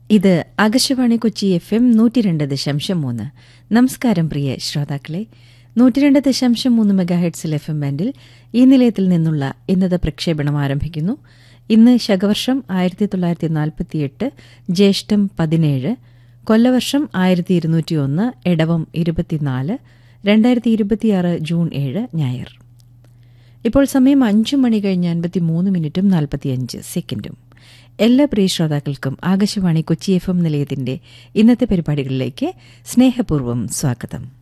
ഇത് Akashvani Kochi F M നൂറ്റി രണ്ട് ദശാംശം മൂന്ന് നമസ്കാരം പ്രിയ ശ്രോതാക്കളെ നൂറ്റി രണ്ട് ദശാംശം മൂന്ന് മെഗാഹെഡ്സിൽ എഫ് എം ബാൻഡിൽ ഈ നിലയത്തിൽ നിന്നുള്ള ഇന്നത്തെ പ്രക്ഷേപണം ആരംഭിക്കുന്നു ഇന്ന് ശകവർഷം ആയിരത്തി തൊള്ളായിരത്തി നാൽപ്പത്തിയെട്ട് ജ്യേഷ്ഠം പതിനേഴ് കൊല്ലവർഷം ആയിരത്തി ഇരുന്നൂറ്റി ഒന്ന് ഇടവം ഇരുപത്തിനാല് രണ്ടായിരത്തി ഇരുപത്തിയാറ് ജൂൺ ഏഴ് ഞായർ ഇപ്പോൾ സമയം അഞ്ചു മണി കഴിഞ്ഞ് അൻപത്തി മൂന്ന് മിനിറ്റും നാൽപ്പത്തിയഞ്ച് സെക്കൻഡും എല്ലാ പ്രിയ ശ്രോതാക്കൾക്കും ആകാശവാണി കൊച്ചി എഫ് എം നിലയത്തിന്റെ ഇന്നത്തെ പരിപാടികളിലേക്ക് സ്നേഹപൂർവ്വം സ്വാഗതം